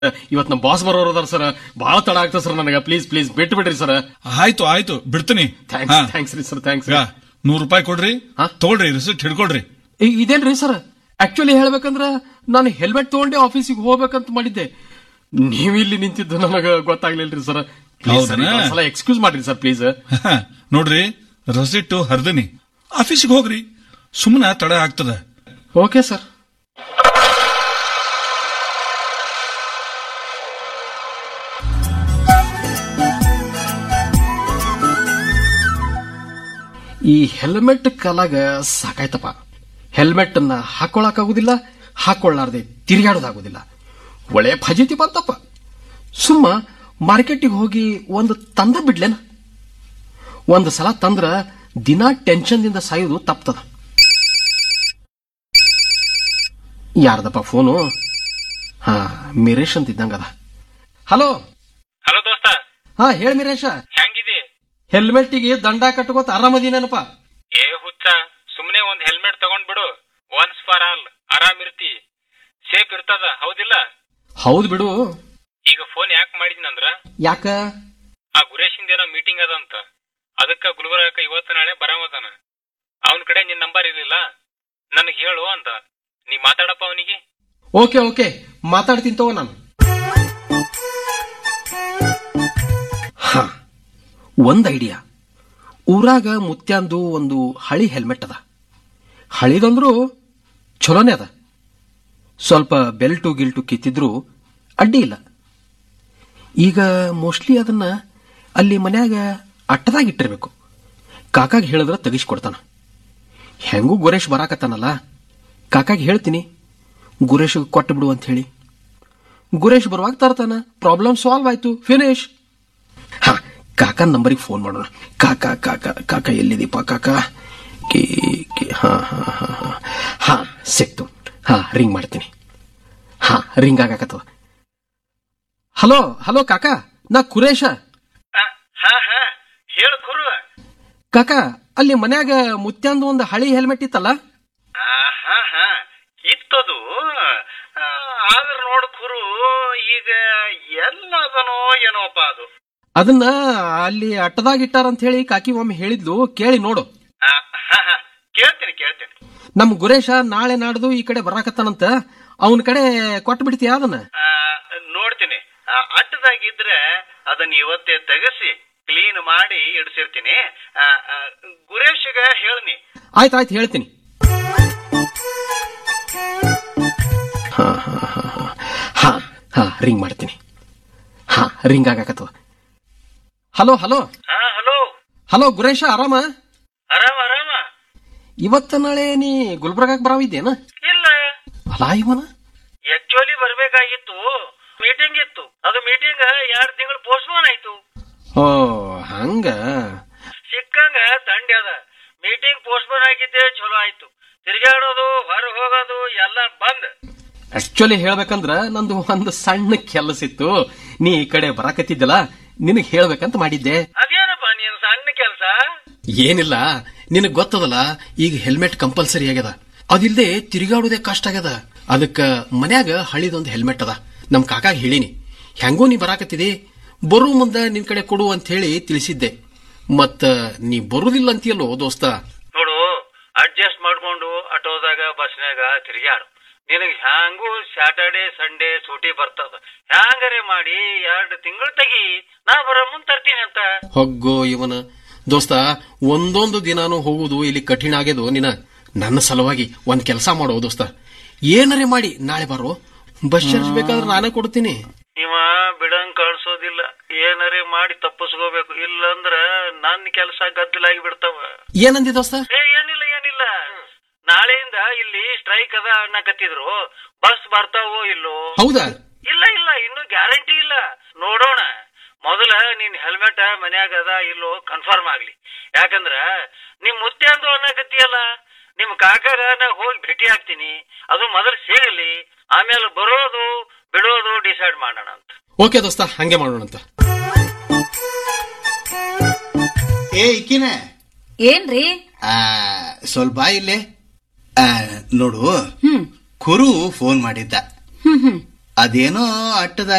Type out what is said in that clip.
ಇವತ್ ನಮ್ಮ ಬಾಸ್ ಬರೋರು ಅದಾರ ಸರ್ ಬಹಳ ತಡ ಆಗ್ತದೆ ಸರ್ ನನಗೆ ಪ್ಲೀಸ್ ಪ್ಲೀಸ್ ಬಿಟ್ಟು ಬಿಡ್ರಿ ಸರ್ ಆಯ್ತು ಆಯ್ತು ಬಿಡ್ತೀನಿ ಥ್ಯಾಂಕ್ಸ್ ಥ್ಯಾಂಕ್ಸ್ ರೀ ಸರ್ ಥ್ಯಾಂಕ್ಸ್ ಈಗ ನೂರು ರೂಪಾಯಿ ಕೊಡ್ರಿ ಹಾ? ತಗೊಳ್ರಿ ರಿಸಿಪ್ಟ್ ಹಿಡ್ಕೊಳ್ರಿ ಇದೇನ್ರಿ ಸರ್ ಆಕ್ಚುಲಿ ಹೇಳ್ಬೇಕಂದ್ರ ನಾನು ಹೆಲ್ಮೆಟ್ ತಗೊಂಡೆ ಆಫೀಸಿಗೆ ಹೋಗ್ಬೇಕಂತ ಮಾಡಿದ್ದೆ ನೀವು ಇಲ್ಲಿ ನಿಂತಿದ್ದು ನನಗೆ ಗೊತ್ತಾಗ್ಲಿಲ್ರಿ ಸರ್ ಹೌದನಾ? ಸಲ ಎಕ್ಸ್ಕ್ಯೂಸ್ ಮಾಡ್ರಿ ಸರ್ ಪ್ಲೀಸ್ ನೋಡ್ರಿ ರಸಿಟ್ಟು ಹರ್ದನಿ ಆಫೀಸಿಗೆ ಹೋಗ್ರಿ ಸುಮ್ಮನೆ ತಡ ಆಗ್ತದ ಓಕೆ ಸರ್ ಈ ಹೆಲ್ಮೆಟ್ ಕಾಲಾಗ ಸಾಕಾಯ್ತಪ್ಪ ಹೆಲ್ಮೆಟ್ ಅನ್ನ ಹಾಕೊಳ್ಳಾಕಾಗುದಿಲ್ಲ ಹಾಕೊಳ್ಳಾರ್ದೆ ತಿರುಗಾಡೋದಾಗುದಿಲ್ಲ ಒಳ್ಳೆ ಫಜೀತಿ ಬಂತಪ್ಪ ಸುಮ್ಮ ಮಾರ್ಕೆಟಿಗೆ ಹೋಗಿ ಒಂದು ತಂದ ಬಿಡ್ಲೇನ ಒಂದು ಸಲ ತಂದ್ರ ದಿನಾ ಟೆನ್ಷನ್ದಿಂದ ಸಾಯೋದು ತಪ್ತದ ಯಾರ್ದಪ್ಪ ಫೋನು ಹಾ ಮಿರೇಶ್ ಅಂತ ಇದ್ದಂಗದ ಹಲೋ ಹಲೋ ದೋಸ್ತ ಹಾ ಹೇಳಿ ಮಿರೇಶ ಹೆಂಗಿದಿ ಹೆಲ್ಮೆಟ್ಟಿಗೆ ದಂಡ ಕಟ್ಕೋತ ಆರಾಮದಿನೇನಪ್ಪ ಏ ಹುಚ್ಚ ಸುಮ್ನೆ ಒಂದ್ ಹೆಲ್ಮೆಟ್ ತಗೊಂಡ್ ಬಿಡು ಒನ್ಸ್ ಫಾರ್ ಆಲ್ ಆರಾಮ್ ಇರ್ತಿ ಸೇಫ್ ಇರ್ತದ ಹೌದಿಲ್ಲ ಹೌದ್ ಬಿಡು ಈಗ ಫೋನ್ ಯಾಕೆ ಮಾಡಿದ್ನಂದ್ರ ಯಾಕ ಆ ಗುರೇಶಿಂದ ಏನೋ ಮೀಟಿಂಗ್ ಅದ ಅಂತ ಅದಕ್ಕ ಗುಲ್ಬರ್ಗಕ್ಕ ಇವತ್ತು ನಾಳೆ ಬರಾಮದಾನ ಅವನ್ ಕಡೆ ನಿನ್ ನಂಬರ್ ಇರ್ಲಿಲ್ಲ ನನಗ್ ಹೇಳು ಅಂತ ನೀ ಮಾತಾಡಪ್ಪ ಅವನಿಗೆ ಓಕೆ ಓಕೆ ಮಾತಾಡ್ತೀನಿ ತಗೋ ನಾನು ಹಾ ಒಂದ್ ಐಡಿಯಾ ಊರಾಗ ಮುತ್ಯಾಂದು ಒಂದು ಹಳಿ ಹೆಲ್ಮೆಟ್ ಅದ ಹಳಿದಂದ್ರೂ ಚಲೋನೇ ಅದ ಸ್ವಲ್ಪ ಬೆಲ್ಟು ಗಿಲ್ಟು ಕಿತ್ತಿದ್ರು ಅಡ್ಡಿ ಇಲ್ಲ ಈಗ ಮೋಸ್ಟ್ಲಿ ಅದನ್ನ ಅಲ್ಲಿ ಮನ್ಯಾಗ ಅಟ್ಟದಾಗ ಇಟ್ಟಿರ್ಬೇಕು ಕಾಕಾಗ ಹೇಳಿದ್ರೆ ತೆಗಿಸ್ಕೊಡ್ತಾನ ಹೆಂಗೂ ಗುರೇಶ್ ಬರಾಕತ್ತಾನಲ್ಲ ಕಾಕಾಗೆ ಹೇಳ್ತೀನಿ ಗುರೇಶ್ ಕೊಟ್ಟು ಬಿಡು ಅಂತ ಹೇಳಿ ಗುರೇಶ್ ಬರುವಾಗ ತರ್ತಾನ ಪ್ರಾಬ್ಲಮ್ ಸಾಲ್ವ್ ಆಯ್ತು ಫಿನಿಶ್ ಹಾ ಕಾಕನ ನಂಬರಿಗೆ ಫೋನ್ ಮಾಡೋಣ ಕಾಕ ಕಾಕ ಕಾಕ ಎಲ್ಲಿದೀಪ ಕಾಕ ಕಿ ಕಿ ಹಾ ಹಾ ಹಾ ಹಾ ಹಾ ಸಿಕ್ತು ಹಾ ರಿಂಗ್ ಮಾಡ್ತೀನಿ ಹಾ ರಿಂಗ್ ಆಗಾಕತ್ತದ ಹಲೋ ಹಲೋ ಕಾಕ ನಾ ಕುರೇಶ ಹಾ ಹಾ ಹೇಳು ಕುರು ಕಾಕ ಅಲ್ಲಿ ಮನ್ಯಾಗ ಮುತ್ಯಾಂದು ಒಂದು ಹಳಿ ಹೆಲ್ಮೆಟ್ ಇತ್ತಲ್ಲ ಹಾ ಹಾ ಇತ್ತದು ಆದ್ರ ನೋಡು ಕುರು ಈಗ ಎಲ್ಲದನೋ ಏನೋಪ್ಪ ಅದು ಅದನ್ನ ಅಲ್ಲಿ ಅಟ್ಟದಾಗ ಇಟ್ಟಾರ ಅಂತ ಹೇಳಿ ಕಾಕಿ ಒಮ್ಮೆ ಹೇಳಿದ್ಲು ಕೇಳಿ ನೋಡು ಆ, ಹಾ ಹಾ ಕೇಳ್ತೀನಿ ಕೇಳ್ತೀನಿ ನಮ್ ಗುರೇಶ ನಾಳೆ ನಾಡ್ದು ಈ ಕಡೆ ಬರಾಕತ್ತಾನಂತ ಅವನ ಕಡೆ ಕೊಟ್ಟು ಬಿಡ್ತೀಯ ಅದನ್ನ ಆ, ನೋಡ್ತೀನಿ ಆ, ಅಟ್ಟದಾಗಿದ್ರೆ ಅದನ್ನ ಇವತ್ತೇ ತೆಗೆಸಿ ಕ್ಲೀನ್ ಮಾಡಿ ಇಡ್ಸಿರ್ತೀನಿ ಆ, ಆ, ಗುರೇಶ್ಗ ಹೇಳ್ನಿ ಆಯ್ತು ಆಯ್ತು ಹೇಳ್ತೀನಿ ಹಾ ಹಾ ಹಾ ಹಾ. ಹಾ ಹಾ ರಿಂಗ್ ಮಾಡ್ತೀನಿ ಹಾ ರಿಂಗ್ ಆಗಾಕತ್ತದ ಹಲೋ ಹಲೋ ಹಾ ಹಲೋ ಹಲೋ ಗುರೇಶ ಆರಾಮ ಆರಾಮ ಆರಾಮ ಇವತ್ತ ನಾಳೆ ನೀ ಗುಲ್ಬರ್ಗಾಕ್ ಬರಾವಿದ್ದೇನ ಇಲ್ಲ ಅಲಾ ಇವನ ಆಕ್ಚುಲಿ ಬರ್ಬೇಕಾಗಿತ್ತು ಮೀಟಿಂಗ್ ಇತ್ತು ಅದು ಮೀಟಿಂಗ್ ಎರಡ್ ತಿಂಗಳು ಪೋಸ್ಟ್ಪೋನ್ ಆಯ್ತು ಓ ಹಂಗ ಸಿಕ್ಕಂಗ ತಂಡಿ ಅದ ಮೀಟಿಂಗ್ ಪೋಸ್ಟ್ಪೋನ್ ಆಗಿದ್ದೆ ಚಲೋ ಆಯ್ತು ತಿರ್ಗಾಡೋದು ಹೊರ ಹೋಗೋದು ಎಲ್ಲ ಬಂದ್ ಆಕ್ಚುಲಿ ಹೇಳ್ಬೇಕಂದ್ರ ನಂದು ಒಂದು ಸಣ್ಣ ಕೆಲಸ ಇತ್ತು ನೀ ಈ ಕಡೆ ಬರಾಕತ್ತಿದ್ದಲ್ಲ ನಿನಗ್ ಹೇಳ್ಬೇಕಂತ ಮಾಡಿದ್ದೆ ಅದೇನಪ್ಪ ನೀನ್ ಸಣ್ಣ ಕೆಲ್ಸ ಏನಿಲ್ಲ ನಿನಗ್ ಗೊತ್ತದಲ್ಲ ಈಗ ಹೆಲ್ಮೆಟ್ ಕಂಪಲ್ಸರಿ ಆಗ್ಯದ ಅದಿಲ್ದೆ ತಿರುಗಾಡೋದೇ ಕಷ್ಟ ಆಗ್ಯದ ಅದಕ್ಕ ಮನ್ಯಾಗ ಹಳಿದೊಂದು ಹೆಲ್ಮೆಟ್ ಅದ ನಮ್ ಕಾಕಾಗ ಹೇಳಿನಿ ಹೆಂಗೋ ನೀ ಬರಾಕತ್ತಿದಿ ಬರೋ ಮುಂದ ನಿನ್ ಕಡೆ ಕೊಡು ಅಂತ ಹೇಳಿ ತಿಳಿಸಿದ್ದೆ ಮತ್ತ ನೀ ಬರುದಿಲ್ಲ ಅಂತೀಯಲ್ಲೋ ದೋಸ್ತ ನೋಡು ಅಡ್ಜಸ್ಟ್ ಮಾಡ್ಕೊಂಡು ಆಟೋದಾಗ ಬಸ್ನಾಗ ತಿರ್ಗ್ಯಾಡು ನಿನಗ್ ಹ್ಯಾಂಗೂ ಸ್ಯಾಟರ್ಡೆ ಸಂಡೇ ಸೂಟಿ ಬರ್ತದ ಹ್ಯಾಂಗರೆ ಮಾಡಿ ಎರಡು ತಿಂಗಳು ತೆಗಿ ನಾ ಬರೋ ಮುಂದ್ ತರ್ತೀನಿ ಅಂತ ಹೊಗ್ಗೋ ಇವನ ದೋಸ್ತ ಒಂದೊಂದು ದಿನಾನು ಹೋಗುದು ಇಲ್ಲಿ ಕಠಿಣ ಆಗ್ಯದು ನಿನ ನನ್ನ ಸಲುವಾಗಿ ಒಂದ್ ಕೆಲಸ ಮಾಡೋ ದೋಸ್ತ ಏನರೇ ಮಾಡಿ ನಾಳೆ ಬರೋ ಬಸ್ ಚಾರ್ಜ್ ಬೇಕಾದ್ರೆ ನಾನೇ ಕೊಡ್ತೀನಿ ಇವ ಬಿಡಂಗ್ ಕಳ್ಸೋದಿಲ್ಲ ಏನರೇ ಮಾಡಿ ತಪ್ಪಿಸ್ಕೋಬೇಕು ಇಲ್ಲಂದ್ರ ನನ್ ಕೆಲಸ ಗದ್ದಲಾಗಿ ಬಿಡ್ತಾವ ಏನಂದಿ ದೋಸ್ತ ಏ ಏನಿಲ್ಲ ಏನಿಲ್ಲ ನಾಳೆಯಿಂದ ಇಲ್ಲಿ ಸ್ಟ್ರೈಕ್ ಅದ ಅನ್ನಕತ್ತಿದ್ರು ಬಸ್ ಬರ್ತಾವೋ ಇಲ್ಲೋ ಹೌದಾ ಇಲ್ಲ ಇಲ್ಲ ಇನ್ನು ಗ್ಯಾರಂಟಿ ಇಲ್ಲ ನೋಡೋಣ ಮೊದಲ ನಿನ್ ಹೆಲ್ಮೆಟ್ ಮನ್ಯಾಗ ಅದ ಇಲ್ಲೋ ಕನ್ಫರ್ಮ್ ಆಗ್ಲಿ ಯಾಕಂದ್ರ ನಿಮ್ ಮುತ್ತೆ ಅಂದು ಅನ್ನಕತ್ತಿಯಲ್ಲ ನಿಮ್ ಕಾಕಾಗ ನಾ ಹೋಗಿ ಭೇಟಿ ಆಗ್ತೀನಿ ಅದು ಮೊದಲು ಸಿಗಲಿ ಆಮೇಲೆ ಬರೋದು ಬಿಡೋದು ಡಿಸೈಡ್ ಮಾಡೋಣ ಅಂತ ಓಕೆ ದೋಸ್ತ ಹಂಗೆ ಮಾಡೋಣಂತ ಏ ಇಕ್ಕಿನ ಏನ್ರಿ ಆ, ಸ್ವಲ್ಪ ಬಾ ಇಲ್ಲಿ ಆ, ನೋಡು ಹ್ಮ್ ಕುರು ಫೋನ್ ಮಾಡಿದ್ದ ಹ್ಮ್ ಹ್ಮ್ ಅದೇನೋ ಅಟ್ಟದ